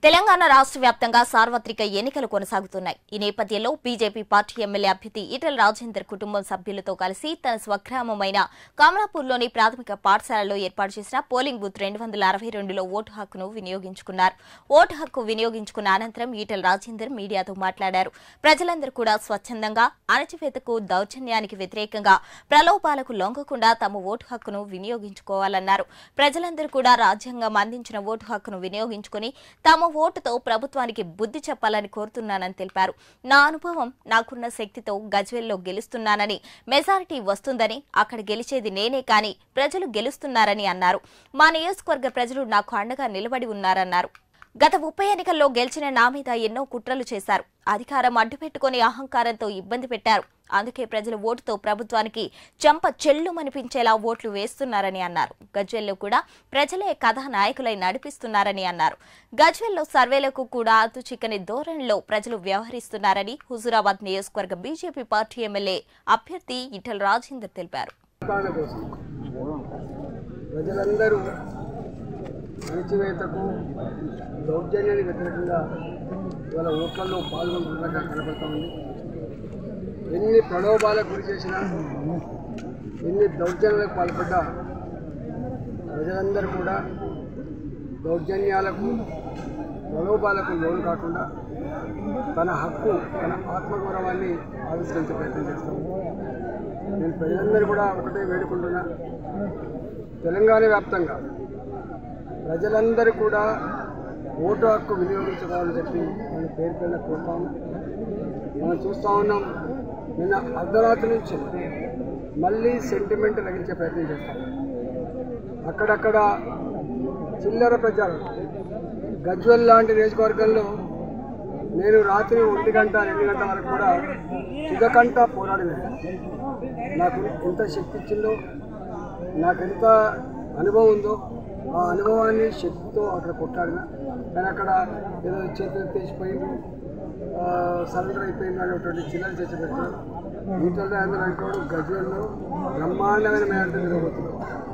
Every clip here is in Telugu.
తెలంగాణ రాష్ట్ర వ్యాప్తంగా సార్వత్రిక ఎన్నికలు కొనసాగుతున్నాయి ఈ నేపథ్యంలో బీజేపీ పార్టీ ఎమ్మెల్యే అభ్యర్థి ఈటెల రాజేందర్ కుటుంబం సభ్యులతో కలిసి తన స్వగ్రామమైన కమలాపూర్లోని ప్రాథమిక పాఠశాలలో ఏర్పాటు చేసిన పోలింగ్ బూత్ రెండు వందల అరవై రెండులో ఓటు హక్కును వినియోగించుకున్నారు ఓటు హక్కు వినియోగించుకున్న అనంతరం ఈటెల రాజేందర్ మీడియాతో మాట్లాడారు ప్రజలందరూ కూడా స్వచ్ఛందంగా అణచివేతకు దౌర్జన్యానికి వ్యతిరేకంగా ప్రలోభాలకు లొంగకుండా తమ ఓటు హక్కును వినియోగించుకోవాలన్నారు ప్రజలందరూ కూడా రాజ్యాంగం అందించిన ఓటు హక్కును వినియోగించుకుని తమ ఓటుతో ప్రభుత్వానికి బుద్ధి చెప్పాలని కోరుతున్నానని తెలిపారు నా అనుభవం నాకున్న శక్తితో గజ్వెల్లో గెలుస్తున్నానని మెజారిటీ వస్తుందని అక్కడ గెలిచేది నేనే కాని ప్రజలు గెలుస్తున్నారని అన్నారు మా నియోజకవర్గ ప్రజలు నాకు అండగా నిలబడి ఉన్నారన్నారు గత ఉప ఎన్నికల్లో గెలిచిన నా మీద ఎన్నో కుట్రలు చేశారు అధికారం అడ్డుపెట్టుకుని అహంకారంతో ఇబ్బంది పెట్టారు అందుకే ప్రజల ఓటుతో ప్రభుత్వానికి చెంప చెల్లుమనిపించేలా ఓట్లు వేస్తున్నారని అన్నారు గజ్వెల్లో కూడా ప్రజలే కథానాయకులై నడిపిస్తున్నారని అన్నారు గజ్వెల్లో సర్వేలకు కూడా అతు చిక్కని ధోరణిలో ప్రజలు వ్యవహరిస్తున్నారని హుజురాబాద్ నియోజకవర్గ బీజేపీ పార్టీ ఎమ్మెల్యే అభ్యర్థి ఇటల్ రాజేందర్ తెలిపారు పరిపాలన కోసం ప్రజలందరూ అణచివేతకు దౌర్జన్యానికి వ్యతిరేకంగా ఇవాళ ఓట్లలో పాల్గొంటున్నట్టుగా కనబడతా ఉంది ఎన్ని ప్రలోభాలకు గురి చేసినా ఎన్ని దౌర్జన్యాలకు పాల్పడ్డా ప్రజలందరూ కూడా దౌర్జన్యాలకు ప్రలోభాలకు లోను కాకుండా తన హక్కు తన ఆత్మగౌరవాన్ని ఆవిష్కరించే ప్రయత్నం చేస్తాం నేను ప్రజలందరూ కూడా ఒకటే వేడుకుంటున్నా తెలంగాణ వ్యాప్తంగా ప్రజలందరూ కూడా ఓటు హక్కు వినియోగించుకోవాలని చెప్పి నేను పేరు పేరున కోరుతా ఉన్నా మనం చూస్తూ ఉన్నాం నిన్న అర్ధరాత్రి నుంచి మళ్ళీ సెంటిమెంట్ రగించే ప్రయత్నం చేస్తాం అక్కడక్కడ చిల్లర ప్రచారం గజ్వల్ లాంటి నియోజకవర్గంలో నేను రాత్రి ఒంటి గంట రెండు గంటల వరకు కూడా చిగకంట పోరాడినాను నాకు ఎంత శక్తి ఇచ్చిందో నాకు ఎంత అనుభవం ఉందో ఆ అనుభవాన్ని శక్తితో అక్కడ కొట్టాడిన కానీ అక్కడ ఏదో చేతులు తీసిపోయింది సరెండర్ అయిపోయింది అనేటువంటి చిల్లర చర్చ పెట్టారు ఈటల అందరూ అనుకోవడం గజ్వేల్లో బ్రహ్మాండమైన మేరట తిరగబోతుంది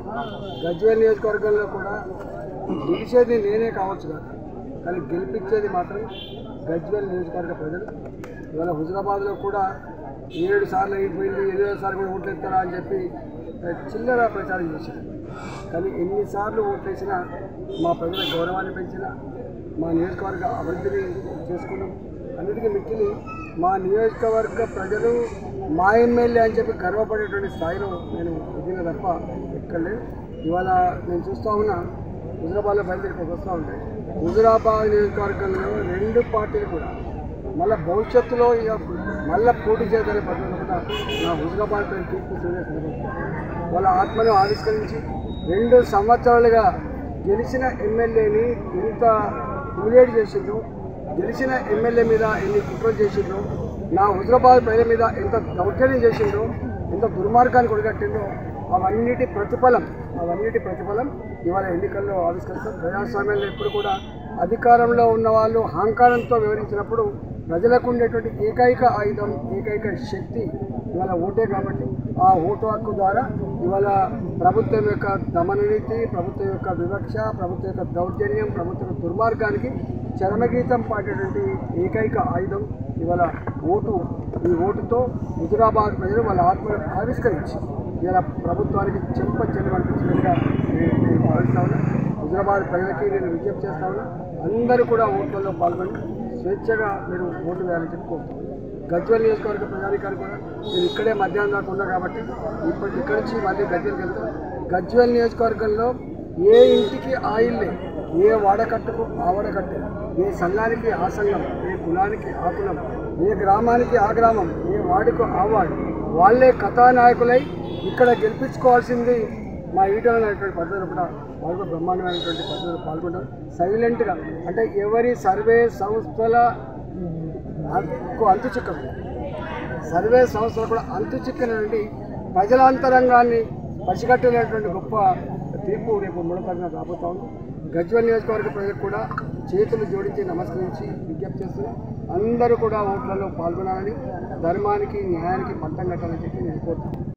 గజ్వేల్ నియోజకవర్గంలో కూడా గెలిచేది నేనే కావచ్చు కాదు కానీ గెలిపించేది మాత్రం గజ్వేల్ నియోజకవర్గ ప్రజలు ఇవాళ హుజరాబాద్లో కూడా ఏడు సార్లు అయిపోయింది ఎనిమిదో సార్లు కూడా ఓట్లు ఎత్తారా అని చెప్పి ఆ, చిల్లర ప్రచారం చేశారు కానీ ఎన్నిసార్లు ఓట్లు వేసినా మా ప్రజల గౌరవాన్ని పెంచినా మా నియోజకవర్గ అభివృద్ధిని చేసుకున్నాం అన్నిటికీ మిక్కిలి మా నియోజకవర్గ ప్రజలు మా ఎమ్మెల్యే అని చెప్పి గర్వపడేటువంటి స్థాయిలో నేను ఎదిగిన తప్ప ఎక్కడ లేదు ఇవాళ నేను చూస్తూ ఉన్నా హుజరాబాద్లో బయలుదేరికి వస్తూ ఉంటే హుజరాబాద్ నియోజకవర్గంలో రెండు పార్టీలు కూడా మళ్ళీ భవిష్యత్తులో ఇక మళ్ళీ పోటీ చేయాలనే పద్ధతిలో కూడా నా హుజరాబాద్ పైన తీర్పు సూర్య వాళ్ళ ఆత్మను ఆవిష్కరించి రెండు సంవత్సరాలుగా గెలిచిన ఎమ్మెల్యేని ఎంత హ్యూమిలేట్ చేసిండ్రు గెలిచిన ఎమ్మెల్యే మీద ఎన్ని కుట్రలు చేసిండ్రు నా హుజరాబాద్ ప్రజల మీద ఎంత దౌర్జన్యం చేసిండ్రు ఎంత దుర్మార్గాన్ని కొడగట్టిండ్రో అవన్నిటి ప్రతిఫలం అవన్నిటి ప్రతిఫలం ఇవాళ ఎన్నికల్లో ఆవిష్కరిస్తాం ప్రజాస్వామ్యంలో ఎప్పుడు కూడా అధికారంలో ఉన్న వాళ్ళు అహంకారంతో వివరించినప్పుడు ప్రజలకు ఉండేటువంటి ఏకైక ఆయుధం ఏకైక శక్తి ఇవాళ ఓటే కాబట్టి ఆ ఓటు హక్కు ద్వారా ఇవాళ ప్రభుత్వం యొక్క దమననీతి ప్రభుత్వం యొక్క వివక్ష ప్రభుత్వం యొక్క దౌర్జన్యం ప్రభుత్వం యొక్క దుర్మార్గానికి చరమగీతం పాడేటువంటి ఏకైక ఆయుధం ఇవాళ ఓటు ఈ ఓటుతో హుజురాబాద్ ప్రజలు వాళ్ళ ఆత్మ ఆవిష్కరించి ఇలా ప్రభుత్వానికి చెంప చెల్లమనిపించినట్టుగా నేను నేను భావిస్తా ఉన్నా హుజరాబాద్ ప్రజలకి నేను విజ్ఞప్తి చేస్తా ఉన్నా అందరూ కూడా ఓట్లలో పాల్గొని స్వేచ్ఛగా మీరు ఓటు వేయాలని చెప్పి కోరుతున్నాను గజ్వల్ నియోజకవర్గ ప్రజాధికారి కూడా నేను ఇక్కడే మధ్యాహ్నం దాకా ఉన్నా కాబట్టి ఇప్పుడు ఇక్కడి నుంచి మళ్ళీ గజ్వల్కి వెళ్తాను గజ్వల్ నియోజకవర్గంలో ఏ ఇంటికి ఆయిల్ లేదు ఏ వాడకట్టుకు ఆ వాడకట్టు ఏ సంఘానికి ఆ సంఘం ఏ కులానికి ఆ కులం ఏ గ్రామానికి ఆ గ్రామం ఏ వార్డుకు ఆ వార్డు వాళ్ళే కథానాయకులై ఇక్కడ గెలిపించుకోవాల్సింది మా ఈటల అనేటువంటి పద్ధతులు కూడా వాళ్ళు కూడా బ్రహ్మాండమైనటువంటి పద్ధతులు పాల్గొంటారు సైలెంట్గా అంటే ఎవరి సర్వే సంస్థల అంతు అంతు చిక్కదు సర్వే సంస్థలు కూడా అంతు చిక్కనండి ప్రజలాంతరంగాన్ని పసిగట్టలేనటువంటి గొప్ప తీర్పు రేపు మూడో తారీఖున రాబోతా ఉంది గజ్వల్ నియోజకవర్గ ప్రజలకు కూడా చేతులు జోడించి నమస్కరించి విజ్ఞప్తి చేస్తున్నాం అందరూ కూడా ఓట్లలో పాల్గొనాలని ధర్మానికి న్యాయానికి పట్టం కట్టాలని చెప్పి నేను కోరుతున్నాను